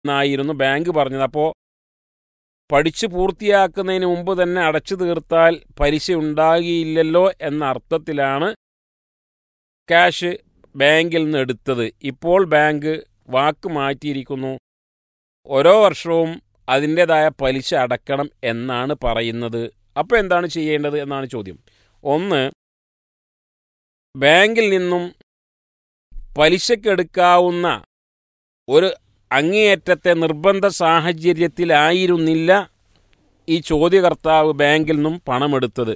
എന്നായിരുന്നു ബാങ്ക് പറഞ്ഞത് അപ്പോൾ പഠിച്ചു പൂർത്തിയാക്കുന്നതിന് മുമ്പ് തന്നെ അടച്ചു തീർത്താൽ പലിശ ഉണ്ടാകിയില്ലല്ലോ എന്ന അർത്ഥത്തിലാണ് ക്യാഷ് ബാങ്കിൽ നിന്ന് എടുത്തത് ഇപ്പോൾ ബാങ്ക് വാക്ക് മാറ്റിയിരിക്കുന്നു ഓരോ വർഷവും അതിൻ്റെതായ പലിശ അടക്കണം എന്നാണ് പറയുന്നത് അപ്പോൾ എന്താണ് ചെയ്യേണ്ടത് എന്നാണ് ചോദ്യം ഒന്ന് ബാങ്കിൽ നിന്നും പലിശക്കെടുക്കാവുന്ന ഒരു അങ്ങേയറ്റത്തെ നിർബന്ധ സാഹചര്യത്തിലായിരുന്നില്ല ഈ ചോദ്യകർത്താവ് ബാങ്കിൽ നിന്നും പണമെടുത്തത്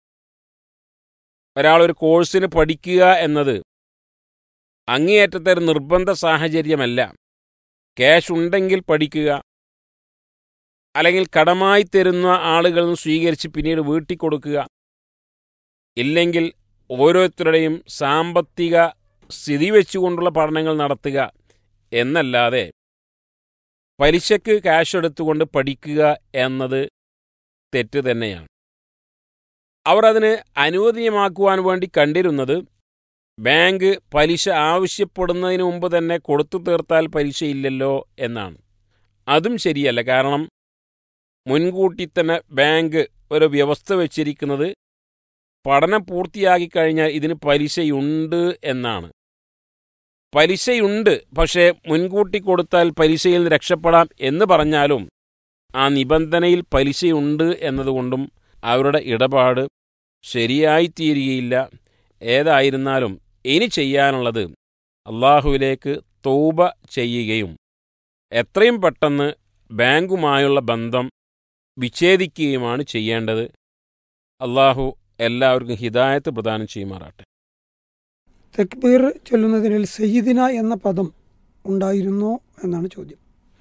ഒരാൾ ഒരു കോഴ്സിന് പഠിക്കുക എന്നത് അങ്ങേയറ്റത്തെ ഒരു നിർബന്ധ സാഹചര്യമല്ല ക്യാഷ് ഉണ്ടെങ്കിൽ പഠിക്കുക അല്ലെങ്കിൽ കടമായി തരുന്ന ആളുകളിൽ നിന്ന് സ്വീകരിച്ച് പിന്നീട് വീട്ടിൽ കൊടുക്കുക ഇല്ലെങ്കിൽ ഓരോരുത്തരുടെയും സാമ്പത്തിക സ്ഥിതി വെച്ചുകൊണ്ടുള്ള പഠനങ്ങൾ നടത്തുക എന്നല്ലാതെ പലിശക്ക് ക്യാഷ് എടുത്തുകൊണ്ട് പഠിക്കുക എന്നത് തെറ്റ് തന്നെയാണ് അവർ അതിന് അനുവദനീയമാക്കുവാൻ വേണ്ടി കണ്ടിരുന്നത് ബാങ്ക് പലിശ ആവശ്യപ്പെടുന്നതിന് മുമ്പ് തന്നെ കൊടുത്തു തീർത്താൽ പലിശയില്ലല്ലോ എന്നാണ് അതും ശരിയല്ല കാരണം മുൻകൂട്ടി തന്നെ ബാങ്ക് ഒരു വ്യവസ്ഥ വെച്ചിരിക്കുന്നത് പഠനം പൂർത്തിയാക്കി കഴിഞ്ഞാൽ ഇതിന് പലിശയുണ്ട് എന്നാണ് പലിശയുണ്ട് പക്ഷേ മുൻകൂട്ടി കൊടുത്താൽ പലിശയിൽ നിന്ന് രക്ഷപ്പെടാം എന്ന് പറഞ്ഞാലും ആ നിബന്ധനയിൽ പലിശയുണ്ട് എന്നതുകൊണ്ടും അവരുടെ ഇടപാട് ശരിയായിത്തീരുകയില്ല ഏതായിരുന്നാലും ഇനി ചെയ്യാനുള്ളത് അള്ളാഹുവിലേക്ക് തൗബ ചെയ്യുകയും എത്രയും പെട്ടെന്ന് ബാങ്കുമായുള്ള ബന്ധം വിച്ഛേദിക്കുകയുമാണ് ചെയ്യേണ്ടത് അള്ളാഹു എല്ലാവർക്കും ഹിദായത്ത് പ്രദാനം ചെയ്യുമാറാട്ടെ തക്ബീർ ചൊല്ലുന്നതിനിൽ സയ്യിദിന എന്ന പദം ഉണ്ടായിരുന്നോ എന്നാണ് ചോദ്യം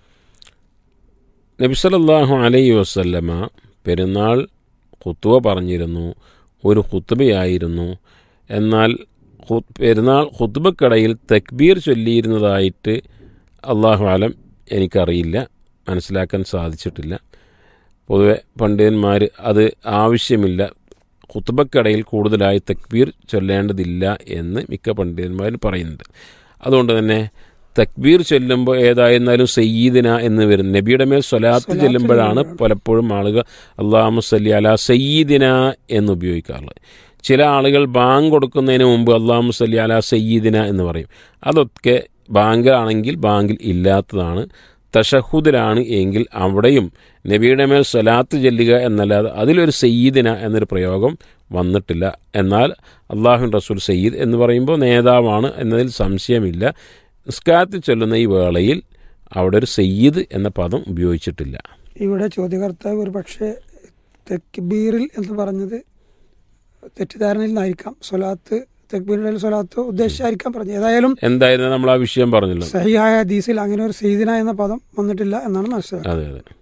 നബിസലല്ലാഹു അലൈ വസല്ലമ പെരുന്നാൾ ഖുത്തുവ പറഞ്ഞിരുന്നു ഒരു ഖുത്തുബയായിരുന്നു എന്നാൽ ഖു- പെരുന്നാൾ ഖുത്തുബക്കിടയിൽ തക്ബീർ ചൊല്ലിയിരുന്നതായിട്ട് അള്ളാഹു ആലം എനിക്കറിയില്ല മനസ്സിലാക്കാൻ സാധിച്ചിട്ടില്ല പൊതുവെ പണ്ഡിതന്മാർ അത് ആവശ്യമില്ല ഖുത്തുബക്കിടയിൽ കൂടുതലായി തക്ബീർ ചൊല്ലേണ്ടതില്ല എന്ന് മിക്ക പണ്ഡിതന്മാരും പറയുന്നുണ്ട് അതുകൊണ്ട് തന്നെ തക്ബീർ ചൊല്ലുമ്പോൾ ഏതായിരുന്നാലും സയ്യീദിന എന്ന് വരും നബിയുടെ മേൽ സ്വലാത്ത് സ്വലാത്ത് ചെല്ലുമ്പോഴാണ് ചെല്ലുമ്പോഴാണ്. പലപ്പോഴും ആളുകൾ അള്ളാഹു സല്ലി അല സയ്യീദിന എന്ന് ഉപയോഗിക്കാറുള്ളത് ചില ആളുകൾ ബാങ്ക് കൊടുക്കുന്നതിന് മുമ്പ് അള്ളാഹു സല്ലി അല സയ്യീദിന എന്ന് പറയും അതൊക്കെ ബാങ്കിലാണെങ്കിൽ ബാങ്കിൽ ഇല്ലാത്തതാണ് തഷഹുദിലാണ് എങ്കിൽ അവിടെയും നബിയുടെ മേൽ സ്വലാത്ത് ചെല്ലുക എന്നല്ലാതെ അതിലൊരു സയ്യീദിന എന്നൊരു പ്രയോഗം വന്നിട്ടില്ല എന്നാൽ അള്ളാഹു റസൂൽ സയ്യിദ് എന്ന് പറയുമ്പോൾ നേതാവാണ് എന്നതിൽ സംശയമില്ല നിസ്കാരത്തിൽ ചൊല്ലുന്ന ഈ വേളയിൽ അവിടെ ഒരു സയ്യിദ് എന്ന പദം ഉപയോഗിച്ചിട്ടില്ല ഇവിടെ ചോദ്യകർത്താവ് ഒരു പക്ഷേ തക്ബീറിൽ എന്ന് പറഞ്ഞത് തെറ്റിദ്ധാരണയിൽ നിന്നായിരിക്കാം സ്വലാത്ത് തക്ബീറിൽ സ്വലാത്ത് ഉദ്ദേശിച്ചായിരിക്കാം പറഞ്ഞത് ഏതായാലും എന്തായിരുന്നു നമ്മൾ ആ വിഷയം പറഞ്ഞല്ലോ സഹിയായ ഹദീസിൽ അങ്ങനെ ഒരു സയ്യിദിന എന്ന പദം വന്നിട്ടില്ല എന്നാണ് മനസ്സിലാക്കുന്നത് അതെ അതെ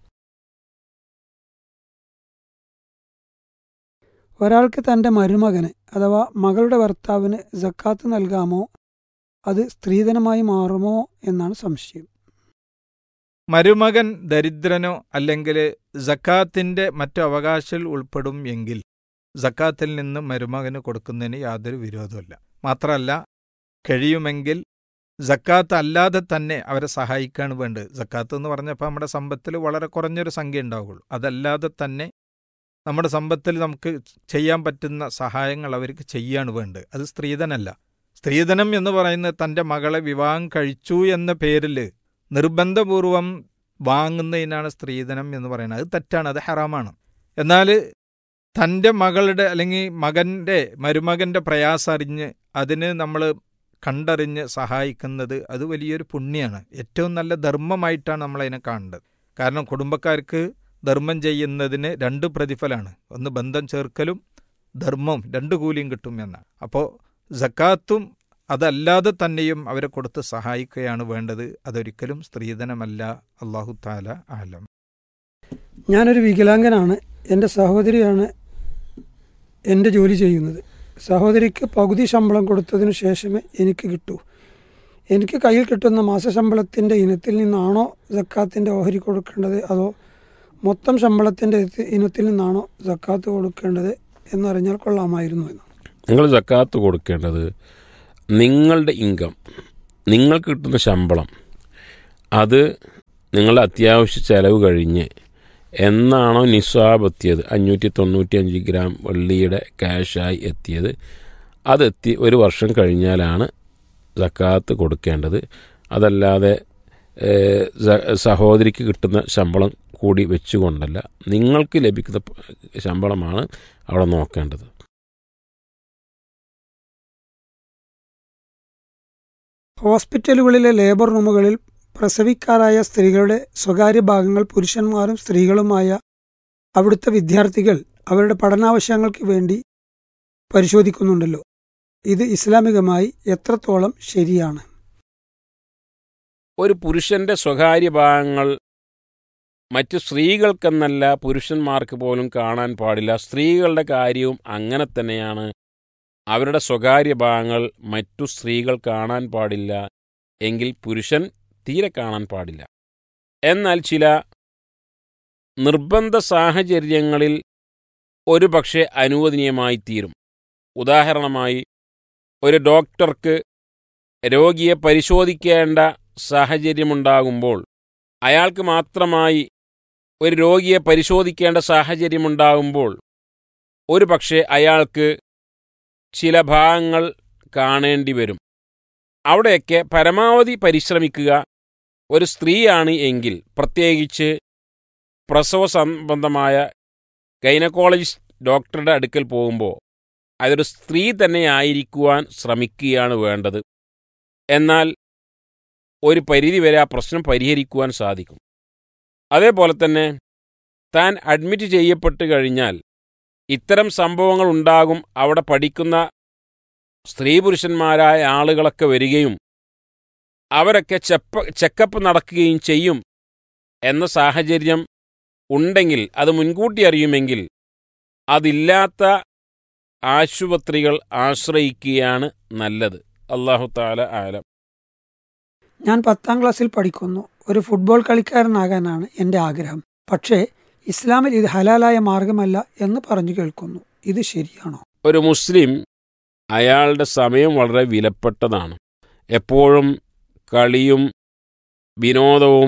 ഒരാൾക്ക് തൻ്റെ മരുമകന് അഥവാ മകളുടെ ഭർത്താവിന് ജക്കാത്ത് നൽകാമോ അത് സ്ത്രീധനമായി മാറുമോ എന്നാണ് സംശയം മരുമകൻ ദരിദ്രനോ അല്ലെങ്കിൽ ജക്കാത്തിന്റെ മറ്റു അവകാശത്തിൽ ഉൾപ്പെടും എങ്കിൽ ജക്കാത്തിൽ നിന്ന് മരുമകന് കൊടുക്കുന്നതിന് യാതൊരു വിരോധമില്ല മാത്രമല്ല കഴിയുമെങ്കിൽ ജക്കാത്ത് അല്ലാതെ തന്നെ അവരെ സഹായിക്കാണ് വേണ്ടത് ജക്കാത്ത് എന്ന് പറഞ്ഞപ്പോൾ നമ്മുടെ സമ്പത്തിൽ വളരെ കുറഞ്ഞൊരു സംഖ്യ ഉണ്ടാവുകയുള്ളൂ അതല്ലാതെ തന്നെ നമ്മുടെ സമ്പത്തിൽ നമുക്ക് ചെയ്യാൻ പറ്റുന്ന സഹായങ്ങൾ അവർക്ക് ചെയ്യാണ് വേണ്ടത് അത് സ്ത്രീധനല്ല സ്ത്രീധനം എന്ന് പറയുന്നത് തൻ്റെ മകളെ വിവാഹം കഴിച്ചു എന്ന പേരിൽ നിർബന്ധപൂർവം വാങ്ങുന്നതിനാണ് സ്ത്രീധനം എന്ന് പറയുന്നത് അത് തെറ്റാണ് അത് ഹറാമാണ് എന്നാൽ തൻ്റെ മകളുടെ അല്ലെങ്കിൽ മകൻ്റെ മരുമകൻ്റെ പ്രയാസം അറിഞ്ഞ് അതിന് നമ്മൾ കണ്ടറിഞ്ഞ് സഹായിക്കുന്നത് അത് വലിയൊരു പുണ്യമാണ് ഏറ്റവും നല്ല ധർമ്മമായിട്ടാണ് നമ്മളതിനെ കാണേണ്ടത് കാരണം കുടുംബക്കാർക്ക് ധർമ്മം ചെയ്യുന്നതിന് രണ്ട് പ്രതിഫലമാണ് ഒന്ന് ബന്ധം ചേർക്കലും ധർമ്മവും രണ്ട് കൂലിയും കിട്ടും എന്നാണ് അപ്പോൾ ജക്കാത്തും അതല്ലാതെ തന്നെയും അവരെ കൊടുത്ത് സഹായിക്കുകയാണ് വേണ്ടത് അതൊരിക്കലും സ്ത്രീധനമല്ല അള്ളാഹു താല ആലം ഞാനൊരു വികലാംഗനാണ് എൻ്റെ സഹോദരിയാണ് എൻ്റെ ജോലി ചെയ്യുന്നത് സഹോദരിക്ക് പകുതി ശമ്പളം കൊടുത്തതിനു ശേഷമേ എനിക്ക് കിട്ടൂ എനിക്ക് കയ്യിൽ കിട്ടുന്ന മാസശമ്പളത്തിൻ്റെ ഇനത്തിൽ നിന്നാണോ ജക്കാത്തിൻ്റെ ഓഹരി കൊടുക്കേണ്ടത് അതോ മൊത്തം ശമ്പളത്തിൻ്റെ ഇനത്തി- ഇനത്തിൽ നിന്നാണോ ജക്കാത്ത് കൊടുക്കേണ്ടത് എന്നറിഞ്ഞാൽ കൊള്ളാമായിരുന്നു എന്ന് നിങ്ങൾ ജക്കാത്ത് കൊടുക്കേണ്ടത് നിങ്ങളുടെ ഇൻകം നിങ്ങൾക്ക് കിട്ടുന്ന ശമ്പളം അത് നിങ്ങളുടെ അത്യാവശ്യ ചെലവ് കഴിഞ്ഞ് എന്നാണോ നിസ്വാബ് എത്തിയത് അഞ്ഞൂറ്റി തൊണ്ണൂറ്റി അഞ്ച് ഗ്രാം വെള്ളിയുടെ ക്യാഷായി എത്തിയത് അതെത്തി ഒരു വർഷം കഴിഞ്ഞാലാണ് സക്കാത്ത് കൊടുക്കേണ്ടത് അതല്ലാതെ ഏഹ്, സ- സഹോദരിക്ക് കിട്ടുന്ന ശമ്പളം കൂടി വെച്ചുകൊണ്ടല്ല നിങ്ങൾക്ക് ലഭിക്കുന്ന പ- ശമ്പളമാണ് അവിടെ നോക്കേണ്ടത് ഹോസ്പിറ്റലുകളിലെ ലേബർ റൂമുകളിൽ പ്രസവിക്കാറായ സ്ത്രീകളുടെ സ്വകാര്യ ഭാഗങ്ങൾ പുരുഷന്മാരും സ്ത്രീകളുമായ അവിടുത്തെ വിദ്യാർത്ഥികൾ അവരുടെ പഠനാവശ്യങ്ങൾക്ക് വേണ്ടി പരിശോധിക്കുന്നുണ്ടല്ലോ ഇത് ഇസ്ലാമികമായി എത്രത്തോളം ശരിയാണ് ഒരു പുരുഷന്റെ സ്വകാര്യ ഭാഗങ്ങൾ മറ്റ് സ്ത്രീകൾക്കെന്നല്ല പുരുഷന്മാർക്ക് പോലും കാണാൻ പാടില്ല സ്ത്രീകളുടെ കാര്യവും അങ്ങനെ തന്നെയാണ് അവരുടെ സ്വകാര്യ ഭാഗങ്ങൾ മറ്റു സ്ത്രീകൾ കാണാൻ പാടില്ല എങ്കിൽ പുരുഷൻ തീരെ കാണാൻ പാടില്ല എന്നാൽ ചില നിർബന്ധ സാഹചര്യങ്ങളിൽ ഒരു പക്ഷേ അനുവദനീയമായി തീരും ഉദാഹരണമായി ഒരു ഡോക്ടർക്ക് രോഗിയെ പരിശോധിക്കേണ്ട സാഹചര്യമുണ്ടാകുമ്പോൾ അയാൾക്ക് മാത്രമായി ഒരു രോഗിയെ പരിശോധിക്കേണ്ട സാഹചര്യമുണ്ടാകുമ്പോൾ ഒരു പക്ഷേ അയാൾക്ക് ചില ഭാഗങ്ങൾ കാണേണ്ടി വരും അവിടെയൊക്കെ പരമാവധി പരിശ്രമിക്കുക ഒരു സ്ത്രീയാണ് എങ്കിൽ പ്രത്യേകിച്ച് പ്രസവ സംബന്ധമായ ഗൈനക്കോളജിസ്റ്റ് ഡോക്ടറുടെ അടുക്കൽ പോകുമ്പോൾ അതൊരു സ്ത്രീ തന്നെ ആയിരിക്കുവാൻ ശ്രമിക്കുകയാണ് വേണ്ടത് എന്നാൽ ഒരു പരിധിവരെ ആ പ്രശ്നം പരിഹരിക്കുവാൻ സാധിക്കും അതേപോലെ തന്നെ താൻ അഡ്മിറ്റ് ചെയ്യപ്പെട്ട് കഴിഞ്ഞാൽ ഇത്തരം സംഭവങ്ങൾ ഉണ്ടാകും അവിടെ പഠിക്കുന്ന സ്ത്രീ പുരുഷന്മാരായ ആളുകളൊക്കെ വരികയും അവരൊക്കെ ചെപ്പ ചെക്കപ്പ് നടക്കുകയും ചെയ്യും എന്ന സാഹചര്യം ഉണ്ടെങ്കിൽ അത് മുൻകൂട്ടി അറിയുമെങ്കിൽ അതില്ലാത്ത ആശുപത്രികൾ ആശ്രയിക്കുകയാണ് നല്ലത് അള്ളാഹു താല ആലം ഞാൻ പത്താം ക്ലാസ്സിൽ പഠിക്കുന്നു ഒരു ഫുട്ബോൾ കളിക്കാരനാകാനാണ് എൻ്റെ ആഗ്രഹം പക്ഷേ ഇസ്ലാമിൽ ഇത് ഹലാലായ മാർഗമല്ല എന്ന് പറഞ്ഞു കേൾക്കുന്നു ഇത് ശരിയാണോ ഒരു മുസ്ലിം അയാളുടെ സമയം വളരെ വിലപ്പെട്ടതാണ് എപ്പോഴും കളിയും വിനോദവും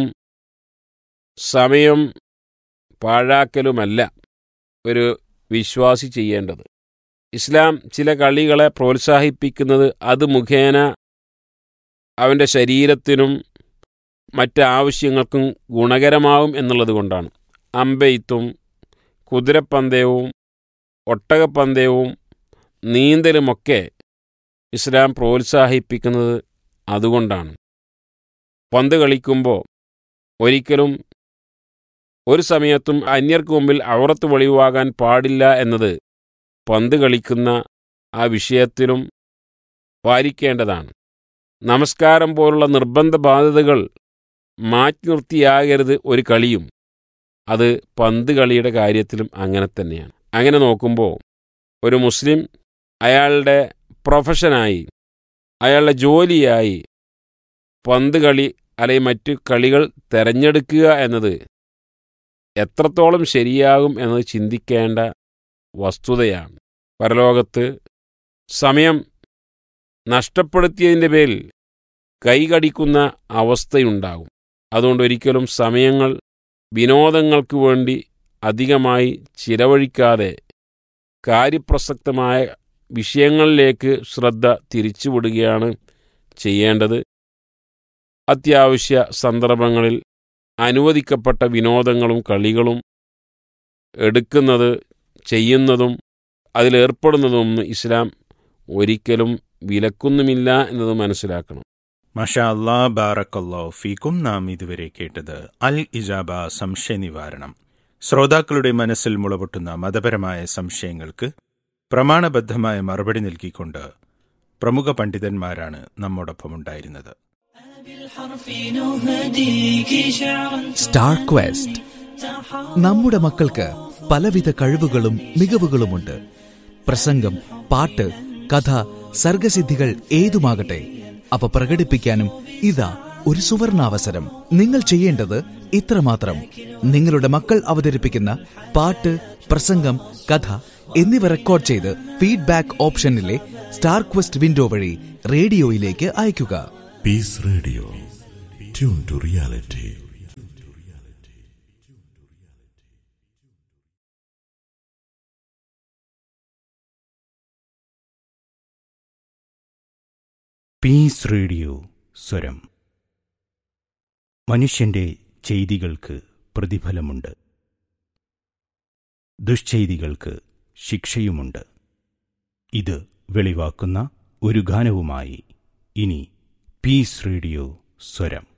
സമയം പാഴാക്കലുമല്ല ഒരു വിശ്വാസി ചെയ്യേണ്ടത് ഇസ്ലാം ചില കളികളെ പ്രോത്സാഹിപ്പിക്കുന്നത് അത് മുഖേന അവൻ്റെ ശരീരത്തിനും മറ്റ് ആവശ്യങ്ങൾക്കും ഗുണകരമാവും എന്നുള്ളത് കൊണ്ടാണ് അമ്പെയ്ത്തും കുതിരപ്പന്തയവും ഒട്ടകപ്പന്തയവും നീന്തലുമൊക്കെ ഇസ്ലാം പ്രോത്സാഹിപ്പിക്കുന്നത് അതുകൊണ്ടാണ് പന്ത് കളിക്കുമ്പോൾ ഒരിക്കലും ഒരു സമയത്തും അന്യർക്ക് മുമ്പിൽ ഔറത്ത് വെളിവാകാൻ പാടില്ല എന്നത് പന്ത് കളിക്കുന്ന ആ വിഷയത്തിലും പാലിക്കേണ്ടതാണ് നമസ്കാരം പോലുള്ള നിർബന്ധ ബാധ്യതകൾ മാറ്റി നിർത്തിയാകരുത് ഒരു കളിയും അത് പന്ത് കളിയുടെ കാര്യത്തിലും അങ്ങനെ തന്നെയാണ് അങ്ങനെ നോക്കുമ്പോൾ ഒരു മുസ്ലിം അയാളുടെ പ്രൊഫഷനായി അയാളുടെ ജോലിയായി പന്ത് കളി അല്ലെങ്കിൽ മറ്റു കളികൾ തിരഞ്ഞെടുക്കുക എന്നത് എത്രത്തോളം ശരിയാകും എന്നത് ചിന്തിക്കേണ്ട വസ്തുതയാണ് പരലോകത്ത് സമയം നഷ്ടപ്പെടുത്തിയതിൻ്റെ പേരിൽ കൈകടിക്കുന്ന അവസ്ഥയുണ്ടാകും അതുകൊണ്ട് ഒരിക്കലും സമയങ്ങൾ വിനോദങ്ങൾക്ക് വേണ്ടി അധികമായി ചിലവഴിക്കാതെ കാര്യപ്രസക്തമായ വിഷയങ്ങളിലേക്ക് ശ്രദ്ധ തിരിച്ചുവിടുകയാണ് ചെയ്യേണ്ടത് അത്യാവശ്യ സന്ദർഭങ്ങളിൽ അനുവദിക്കപ്പെട്ട വിനോദങ്ങളും കളികളും എടുക്കുന്നത് ചെയ്യുന്നതും അതിലേർപ്പെടുന്നതും ഇസ്ലാം ഒരിക്കലും വിലക്കുന്നുമില്ല എന്നത് മനസ്സിലാക്കണം മഷാ അല്ലാ ബാറക്കല്ലോ ഫീക്കും നാം ഇതുവരെ കേട്ടത് അൽ ഇജാബ സംശയ നിവാരണം ശ്രോതാക്കളുടെ മനസ്സിൽ മുളപൊട്ടുന്ന മതപരമായ സംശയങ്ങൾക്ക് പ്രമാണബദ്ധമായ മറുപടി നൽകിക്കൊണ്ട് പ്രമുഖ പണ്ഡിതന്മാരാണ് നമ്മോടൊപ്പം ഉണ്ടായിരുന്നത് സ്റ്റാർ ക്വസ്റ്റ് നമ്മുടെ മക്കൾക്ക് പലവിധ കഴിവുകളും മികവുകളുമുണ്ട് പ്രസംഗം പാട്ട് കഥ സർഗസിദ്ധികൾ ഏതുമാകട്ടെ അവ പ്രകടിപ്പിക്കാനും ഇതാ ഒരു സുവർണാവസരം നിങ്ങൾ ചെയ്യേണ്ടത് ഇത്രമാത്രം നിങ്ങളുടെ മക്കൾ അവതരിപ്പിക്കുന്ന പാട്ട് പ്രസംഗം കഥ എന്നിവ റെക്കോർഡ് ചെയ്ത് ഫീഡ്ബാക്ക് ഓപ്ഷനിലെ സ്റ്റാർ ക്വസ്റ്റ് വിൻഡോ വഴി റേഡിയോയിലേക്ക് അയയ്ക്കുക Peace Radio. Tune to reality. Peace radio സ്വരം മനുഷ്യന്റെ ചെയ്തികൾക്ക് പ്രതിഫലമുണ്ട് ദുശ്ചെയ്തികൾക്ക് ശിക്ഷയുമുണ്ട് ഇത് വെളിവാക്കുന്ന ഒരു ഗാനവുമായി ഇനി പീസ് റേഡിയോ സ്വരം